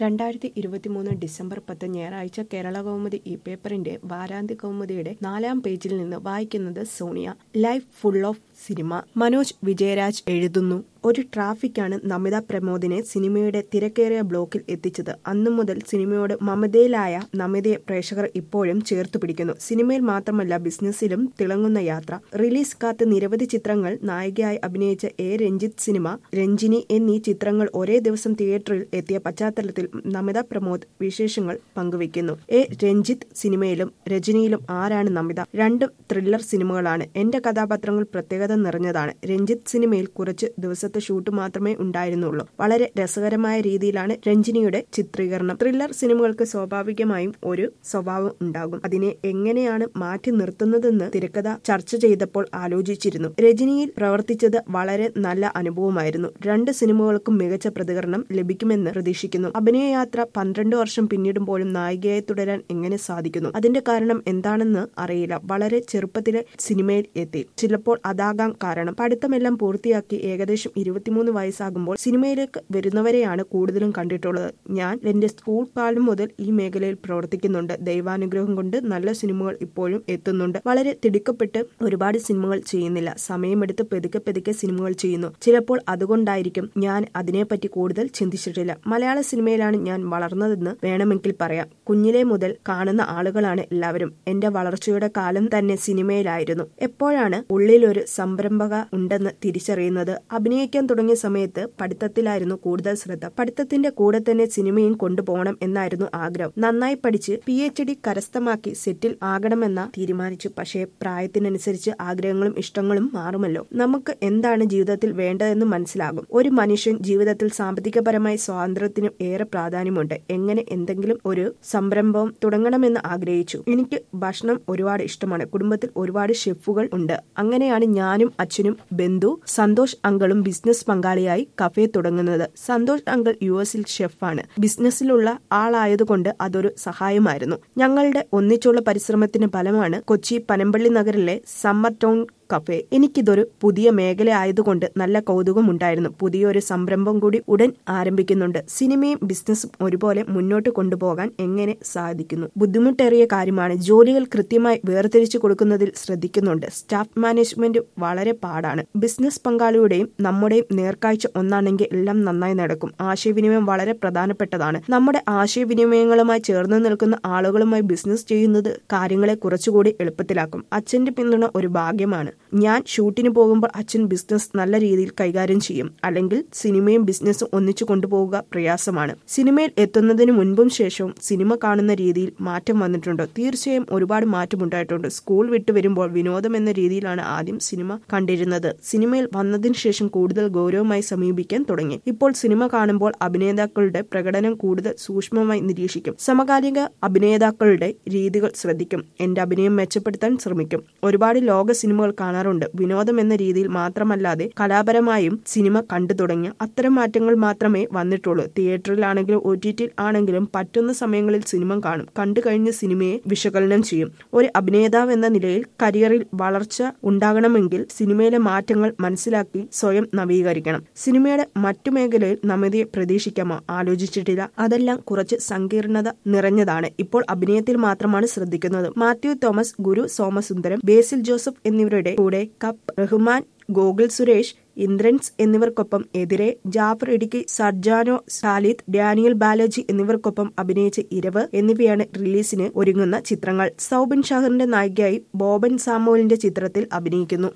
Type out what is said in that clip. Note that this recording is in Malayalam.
രണ്ടായിരത്തി ഇരുപത്തിമൂന്ന് ഡിസംബർ പത്ത് ഞായറാഴ്ച കേരള കൗമുദി ഈ പേപ്പറിന്റെ വാരാന്ത്യ കൗമുദിയുടെ നാലാം പേജിൽ നിന്ന് വായിക്കുന്നത് Sonia life full of cinema Manoj Vijayaraj എഴുതുന്നു ഒരു ട്രാഫിക്കാണ് നമിത പ്രമോദിനെ സിനിമയുടെ തിരക്കേറിയ ബ്ലോക്കിൽ എത്തിച്ചത് അന്നു മുതൽ സിനിമയോട് മമതയിലായ നമിതയെ പ്രേക്ഷകർ ഇപ്പോഴും ചേർത്തു പിടിക്കുന്നു സിനിമയിൽ മാത്രമല്ല ബിസിനസ്സിലും തിളങ്ങുന്ന യാത്ര റിലീസ് കാത്ത് നിരവധി ചിത്രങ്ങൾ നായികയായി അഭിനയിച്ച എ രഞ്ജിത്ത് സിനിമ രഞ്ജിനി എന്നീ ചിത്രങ്ങൾ ഒരേ ദിവസം തിയേറ്ററിൽ എത്തിയ പശ്ചാത്തലത്തിൽ നമിത പ്രമോദ് വിശേഷങ്ങൾ പങ്കുവയ്ക്കുന്നു എ രഞ്ജിത്ത് സിനിമയിലും രജനിയിലും ആരാണ് നമിത രണ്ടും ത്രില്ലർ സിനിമകളാണ് എന്റെ കഥാപാത്രങ്ങൾ പ്രത്യേകത നിറഞ്ഞതാണ് രഞ്ജിത്ത് സിനിമയിൽ കുറച്ച് ദിവസത്തെ ഷൂട്ട് മാത്രമേ ഉണ്ടായിരുന്നുള്ളൂ വളരെ രസകരമായ രീതിയിലാണ് രഞ്ജിനിയുടെ ചിത്രീകരണം ത്രില്ലർ സിനിമകൾക്ക് സ്വാഭാവികമായും ഒരു സ്വഭാവം ഉണ്ടാകും അതിനെ എങ്ങനെയാണ് മാറ്റി നിർത്തുന്നതെന്ന് തിരക്കഥ ചർച്ച ചെയ്തപ്പോൾ ആലോചിച്ചിരുന്നു രജനിയിൽ പ്രവർത്തിച്ചത് വളരെ നല്ല അനുഭവമായിരുന്നു രണ്ട് സിനിമകൾക്കും മികച്ച പ്രതികരണം ലഭിക്കുമെന്ന് പ്രതീക്ഷിക്കുന്നു അഭിനയയാത്ര പന്ത്രണ്ട് വർഷം പിന്നിടുമ്പോഴും നായികയായി തുടരാൻ എങ്ങനെ സാധിക്കുന്നു അതിന്റെ കാരണം എന്താണെന്ന് അറിയില്ല വളരെ ചെറുപ്പത്തിലെ സിനിമയിൽ എത്തി ചിലപ്പോൾ അതാകാം കാരണം പഠിത്തമെല്ലാം പൂർത്തിയാക്കി ഏകദേശം ഇരുപത്തിമൂന്ന് വയസ്സാകുമ്പോൾ സിനിമയിലേക്ക് വരുന്നവരെയാണ് കൂടുതലും കണ്ടിട്ടുള്ളത് ഞാൻ എന്റെ സ്കൂൾ കാലം മുതൽ ഈ മേഖലയിൽ പ്രവർത്തിക്കുന്നുണ്ട് ദൈവാനുഗ്രഹം കൊണ്ട് നല്ല സിനിമകൾ ഇപ്പോഴും എത്തുന്നുണ്ട് വളരെ തിടുക്കപ്പെട്ട് ഒരുപാട് സിനിമകൾ ചെയ്യുന്നില്ല സമയമെടുത്ത് പെതുക്കെ പെതുക്കെ സിനിമകൾ ചെയ്യുന്നു ചിലപ്പോൾ അതുകൊണ്ടായിരിക്കും ഞാൻ അതിനെപ്പറ്റി കൂടുതൽ ചിന്തിച്ചിട്ടില്ല മലയാള സിനിമയിലാണ് ഞാൻ വളർന്നതെന്ന് വേണമെങ്കിൽ പറയാം കുഞ്ഞിലെ മുതൽ കാണുന്ന ആളുകളാണ് എല്ലാവരും എന്റെ വളർച്ചയുടെ കാലം തന്നെ സിനിമയിലായിരുന്നു എപ്പോഴാണ് ഉള്ളിലൊരു സംരംഭക ഉണ്ടെന്ന് തിരിച്ചറിയുന്നത് അഭിനയിക്കാൻ തുടങ്ങിയ സമയത്ത് പഠിത്തത്തിലായിരുന്നു കൂടുതൽ ശ്രദ്ധ പഠിത്തത്തിന്റെ കൂടെ തന്നെ സിനിമയും കൊണ്ടുപോകണം എന്നായിരുന്നു ആഗ്രഹം നന്നായി പഠിച്ച് പി എച്ച് ഡി കരസ്ഥമാക്കി സെറ്റിൽ ആകണമെന്ന തീരുമാനിച്ചു പക്ഷേ പ്രായത്തിനനുസരിച്ച് ആഗ്രഹങ്ങളും ഇഷ്ടങ്ങളും മാറുമല്ലോ നമുക്ക് എന്താണ് ജീവിതത്തിൽ വേണ്ടതെന്ന് മനസ്സിലാകും ഒരു മനുഷ്യൻ ജീവിതത്തിൽ സാമ്പത്തികപരമായി സ്വാതന്ത്ര്യത്തിനും ഏറെ പ്രാധാന്യമുണ്ട് എങ്ങനെ എന്തെങ്കിലും ഒരു സംരംഭം തുടങ്ങണമെന്ന് ആഗ്രഹിച്ചു എനിക്ക് ഭക്ഷണം ഒരുപാട് ഇഷ്ടമാണ് കുടുംബത്തിൽ ഒരുപാട് ഷെഫുകൾ ഉണ്ട് അങ്ങനെയാണ് ഞാനും അച്ഛനും ബന്ധു സന്തോഷ് അങ്കളും ബിസിനസ് പങ്കാളിയായി കഫേ തുടങ്ങുന്നത് സന്തോഷ് അങ്കിൾ യു എസിൽ ഷെഫാണ് ബിസിനസ്സിലുള്ള ആളായതുകൊണ്ട് അതൊരു സഹായമായിരുന്നു ഞങ്ങളുടെ ഒന്നിച്ചുള്ള പരിശ്രമത്തിന് ഫലമാണ് കൊച്ചി പനമ്പള്ളി നഗറിലെ സമ്മർ ടൗൺ കഫേ എനിക്കിതൊരു പുതിയ മേഖല ആയതുകൊണ്ട് നല്ല കൗതുകമുണ്ടായിരുന്നു പുതിയൊരു സംരംഭം കൂടി ഉടൻ ആരംഭിക്കുന്നുണ്ട് സിനിമയും ബിസിനസ്സും ഒരുപോലെ മുന്നോട്ട് കൊണ്ടുപോകാൻ എങ്ങനെ സാധിക്കുന്നു ബുദ്ധിമുട്ടേറിയ കാര്യമാണ് ജോലികൾ കൃത്യമായി വേർതിരിച്ചു കൊടുക്കുന്നതിൽ ശ്രദ്ധിക്കുന്നുണ്ട് സ്റ്റാഫ് മാനേജ്മെന്റ് വളരെ പാടാണ് ബിസിനസ് പങ്കാളിയുടെയും നമ്മുടെയും നേർക്കാഴ്ച ഒന്നാണെങ്കിൽ എല്ലാം നന്നായി നടക്കും ആശയവിനിമയം വളരെ പ്രധാനപ്പെട്ടതാണ് നമ്മുടെ ആശയവിനിമയങ്ങളുമായി ചേർന്ന് നിൽക്കുന്ന ആളുകളുമായി ബിസിനസ് ചെയ്യുന്നത് കാര്യങ്ങളെ കുറച്ചുകൂടി എളുപ്പത്തിലാക്കും അച്ഛന്റെ പിന്തുണ ഒരു ഭാഗ്യമാണ് ഞാൻ ഷൂട്ടിന് പോകുമ്പോൾ അച്ഛൻ ബിസിനസ് നല്ല രീതിയിൽ കൈകാര്യം ചെയ്യും അല്ലെങ്കിൽ സിനിമയും ബിസിനസ്സും ഒന്നിച്ചു കൊണ്ടുപോവുക പ്രയാസമാണ് സിനിമയിൽ എത്തുന്നതിന് മുൻപും ശേഷവും സിനിമ കാണുന്ന രീതിയിൽ മാറ്റം വന്നിട്ടുണ്ട് തീർച്ചയായും ഒരുപാട് മാറ്റമുണ്ടായിട്ടുണ്ട് സ്കൂൾ വിട്ടു വരുമ്പോൾ വിനോദം എന്ന രീതിയിലാണ് ആദ്യം സിനിമ കണ്ടിരുന്നത് സിനിമയിൽ വന്നതിന് ശേഷം കൂടുതൽ ഗൗരവമായി സമീപിക്കാൻ തുടങ്ങി ഇപ്പോൾ സിനിമ കാണുമ്പോൾ അഭിനേതാക്കളുടെ പ്രകടനം കൂടുതൽ സൂക്ഷ്മമായി നിരീക്ഷിക്കും സമകാലിക അഭിനേതാക്കളുടെ രീതികൾ ശ്രദ്ധിക്കും എന്റെ അഭിനയം മെച്ചപ്പെടുത്താൻ ശ്രമിക്കും ഒരുപാട് ലോക സിനിമകൾ കാണാറുണ്ട് വിനോദം എന്ന രീതിയിൽ മാത്രമല്ലാതെ കലാപരമായും സിനിമ കണ്ടു തുടങ്ങിയ അത്തരം മാറ്റങ്ങൾ മാത്രമേ വന്നിട്ടുള്ളൂ തിയേറ്ററിലാണെങ്കിലും ഒ ടി ടിയിൽ ആണെങ്കിലും പറ്റുന്ന സമയങ്ങളിൽ സിനിമ കാണും കണ്ടു കഴിഞ്ഞ സിനിമയെ വിശകലനം ചെയ്യും ഒരു അഭിനേതാവ് എന്ന നിലയിൽ കരിയറിൽ വളർച്ച ഉണ്ടാകണമെങ്കിൽ സിനിമയിലെ മാറ്റങ്ങൾ മനസ്സിലാക്കി സ്വയം നവീകരിക്കണം സിനിമയുടെ മറ്റു മേഖലയിൽ നമിതയെ പ്രതീക്ഷിക്കാമോ ആലോചിച്ചിട്ടില്ല അതെല്ലാം കുറച്ച് സങ്കീർണത നിറഞ്ഞതാണ് ഇപ്പോൾ അഭിനയത്തിൽ മാത്രമാണ് ശ്രദ്ധിക്കുന്നത് മാത്യു തോമസ് ഗുരു സോമസുന്ദരം ബേസിൽ ജോസഫ് എന്നിവരുടെ കൂടെ കപ്പ് റഹ്മാൻ ഗോകുൽ സുരേഷ് ഇന്ദ്രൻസ് എന്നിവർക്കൊപ്പം എതിരെ ജാഫർ ഇടുക്കി സർജാനോ സാലിദ് ഡാനിയൽ ബാലജി എന്നിവർക്കൊപ്പം അഭിനയിച്ച ഇരവ് എന്നിവയാണ് റിലീസിന് ഒരുങ്ങുന്ന ചിത്രങ്ങൾ സൗബിൻ ഷാഹറിന്റെ നായികയായി ബോബൻ സാമുവലിന്റെ ചിത്രത്തിൽ അഭിനയിക്കുന്നു